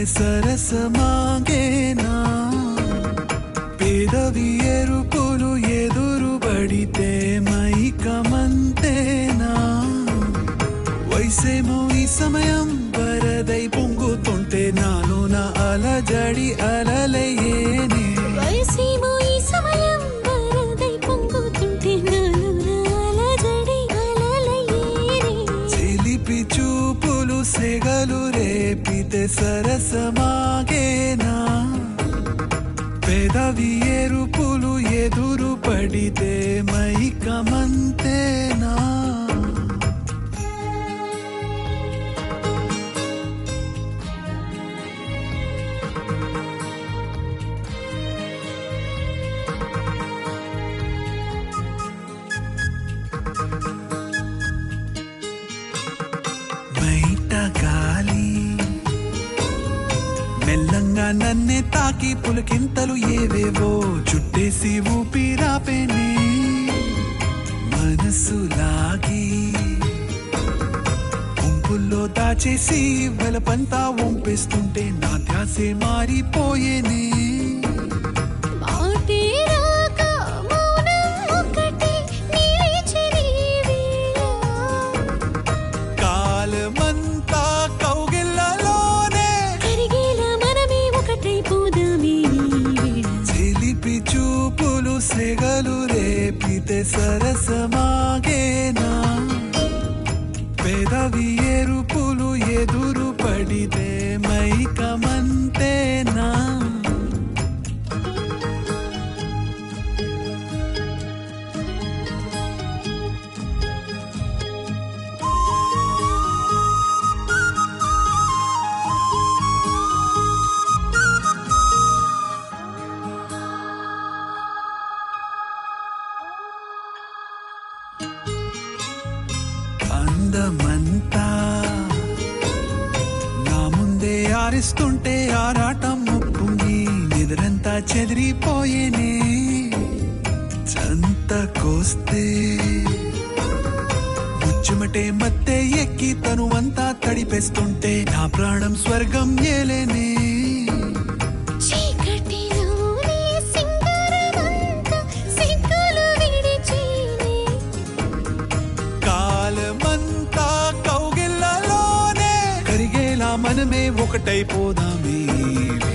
సరసమాగేనా పేదవి ఎరుపులు ఎదురు పడితే మైకమంతేనా వయసేమో ఈ సమయం వరదై పొంగుతుంటే నాలో నా అలజడి అలలయ్యేనే వయసేమో ఈ సమయం వరదై పొంగుతుంటే నాలో అలజడి అలలయేరే. చిలిపి చూపులు సెగలు రేపితే సరసమాగేనా పెదవి ఎరుపులు ఎదురు పడితే మైకమంతేనా బయట గాలి మెల్లంగా నన్నే తాకి పులకింతలు ఏవేవో చుట్టేసి ఊపిరాపేనే మనసు లాగి గుంపుల్లో దాచేసి వెలపంతా వంపేస్తుంటే నా ధ్యాసే మారిపోయేనే మాటే రాక మౌనం ఒకటే నిలిచి నీవేళ. కాలమంతా కౌగిళ్ళలోనే కరిగేలా మనమే ఒకటైపోదామే ఈ వేళ. చిలిపి చూపులు సెగలు రేపితే సరసమాగేనా పెదవి ఎరుపులు ఎదురు పడితే మైకమంతేనా అందమంతా నా ముందే ఆరిస్తుంటే ఆరాటం ముప్పుంగి నిద్రంతా చెదిరిపోయేనే చంతకొస్తే ముచ్చుమటే మత్తే ఎక్కి తను అంతా తడిపేస్తుంటే నా ప్రాణం స్వర్గం ఏలేనే చీకటిలోనే సింగారమంతా సిగ్గులు విడిచేనే. కాలమంతా కౌగిళ్ళలోనే కరిగేలా మనమే ఒకటైపోదామే